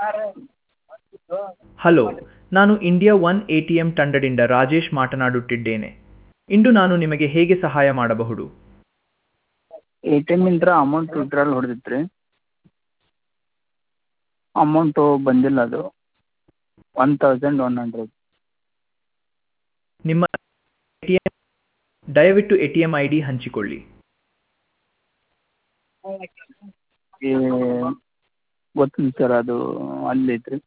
hello ನಾನು India one A T M ತಂಡದಿಂದ ರಾಜೇಶ್ ಮಾತನಾಡುತ್ತಿದ್ದೇನೆ ಇಂದು ನಾನು ನಿಮಗೆ ಹೇಗೆ ಸಹಾಯ ಮಾಡಬಹುದು ಎ ಟಿ ಎಮ್ಮಿಂದ ಅಮೌಂಟ್ ವಿತ್ಡ್ರಾಲ್ ಹೊಡೆದಿತ್ತು ರೀ ಅಮೌಂಟು ಬಂದಿಲ್ಲ ಅದು ಒನ್ ತೌಸಂಡ್ ಒನ್ ಹಂಡ್ರೆಡ್ ನಿಮ್ಮ ಎ ಟಿ ಎಂ ದಯವಿಟ್ಟು A T M I D ಹಂಚಿಕೊಳ್ಳಿ ಏ ಗೊತ್ತಿಲ್ಲ ಸರ್ ಅದು ಅಲ್ಲೈತ್ರಿ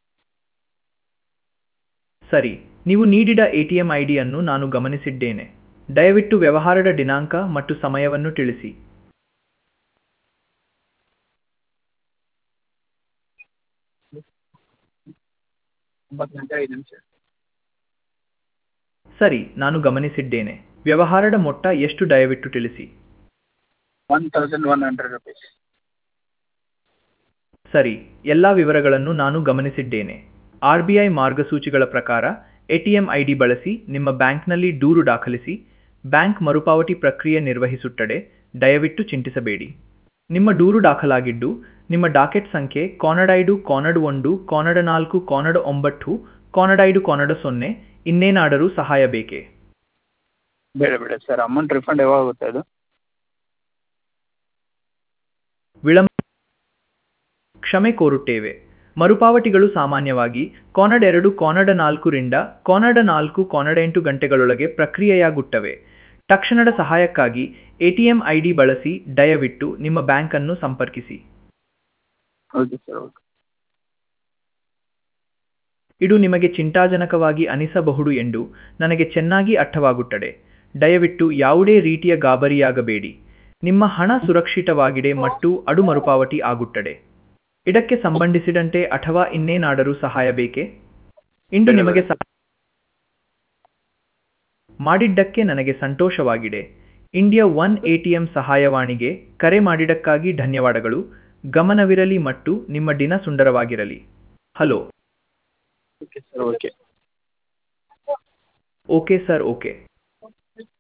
ಸರಿ ನೀವು ನೀಡಿದ ಎ ಟಿ ಎಂ ಐ ಡಿಯನ್ನು ನಾನು ಗಮನಿಸಿದ್ದೇನೆ ದಯವಿಟ್ಟು ವ್ಯವಹಾರದ ದಿನಾಂಕ ಮತ್ತು ಸಮಯವನ್ನು ತಿಳಿಸಿ ಒಂಬತ್ತು ಗಂಟೆ ಐದು ನಿಮಿಷ ಸರಿ ನಾನು ಗಮನಿಸಿದ್ದೇನೆ ವ್ಯವಹಾರದ ಮೊತ್ತ ಎಷ್ಟು ದಯವಿಟ್ಟು ತಿಳಿಸಿ one thousand one hundred rupees ಸರಿ ಎಲ್ಲ ವಿವರಗಳನ್ನು ನಾನು ಗಮನಿಸಿದ್ದೇನೆ ಆರ್ ಬಿ ಐ ಮಾರ್ಗಸೂಚಿಗಳ ಪ್ರಕಾರ A T M I D ಬಳಸಿ ನಿಮ್ಮ ಬ್ಯಾಂಕ್ನಲ್ಲಿ ದೂರು ದಾಖಲಿಸಿ ಬ್ಯಾಂಕ್ ಮರುಪಾವತಿ ಪ್ರಕ್ರಿಯೆ ನಿರ್ವಹಿಸುತ್ತದೆ ದಯವಿಟ್ಟು ಚಿಂತಿಸಬೇಡಿ ನಿಮ್ಮ ದೂರು ದಾಖಲಾಗಿದ್ದು ನಿಮ್ಮ ಡಾಕೆಟ್ ಸಂಖ್ಯೆ ಕಾನಡ ಐದು ಕಾನಡ ಒಂದು ಕಾನಡ ನಾಲ್ಕು ಕಾನಡ ಒಂಬತ್ತು ಕಾನಡ ಐದು ಕಾನಡ ಸೊನ್ನೆ ಇನ್ನೇನಾದರೂ ಸಹಾಯ ಬೇಕೇ ಬೇಡ ಬೇಡ ಸರ್ ಅಮೌಂಟ್ ರಿಫಂಡ್ ಯಾವಾಗ ಆಗುತ್ತೆ ಅದು ವಿಳಂಬ ಕ್ಷಮೆ ಕೋರುತ್ತೇವೆ ಮರುಪಾವತಿಗಳು ಸಾಮಾನ್ಯವಾಗಿ ಕಾನಡ ಎರಡು ಕಾನಡ ನಾಲ್ಕರಿಂದ ಕಾನಡ ನಾಲ್ಕು ಕಾನಡ ಎಂಟು ಗಂಟೆಗಳೊಳಗೆ ಪ್ರಕ್ರಿಯೆಯಾಗುತ್ತವೆ ತಕ್ಷಣದ ಸಹಾಯಕ್ಕಾಗಿ ಎಟಿಎಂ ಐ ಡಿ ಬಳಸಿ ದಯವಿಟ್ಟು ನಿಮ್ಮ ಬ್ಯಾಂಕನ್ನು ಸಂಪರ್ಕಿಸಿ ಓಕೆ ಸರ್ ಓಕೆ ಇದು ನಿಮಗೆ ಚಿಂತಾಜನಕವಾಗಿ ಅನಿಸಬಹುದು ಎಂದು ನನಗೆ ಚೆನ್ನಾಗಿ ಅರ್ಥವಾಗುತ್ತದೆ ದಯವಿಟ್ಟು ಯಾವುದೇ ರೀತಿಯ ಗಾಬರಿಯಾಗಬೇಡಿ ನಿಮ್ಮ ಹಣ ಸುರಕ್ಷಿತವಾಗಿದೆ ಮತ್ತು ಅದು ಮರುಪಾವತಿ ಆಗುತ್ತದೆ ಇದಕ್ಕೆ ಸಂಬಂಧಿಸಿದಂತೆ ಅಥವಾ ಇನ್ನೇನಾದರೂ ಸಹಾಯ ಬೇಕೇ ಇಂದು ನಿಮಗೆ ಸಹ ಮಾಡಿದ್ದಕ್ಕೆ ನನಗೆ ಸಂತೋಷವಾಗಿದೆ ಇಂಡಿಯಾ ಒನ್ ಎಟಿಎಂ ಸಹಾಯವಾಣಿಗೆ ಕರೆ ಮಾಡಿದ್ದಕ್ಕಾಗಿ ಧನ್ಯವಾದಗಳು ಗಮನವಿರಲಿ ಮತ್ತು ನಿಮ್ಮ ದಿನ ಸುಂದರವಾಗಿರಲಿ hello okay sir okay okay sir okay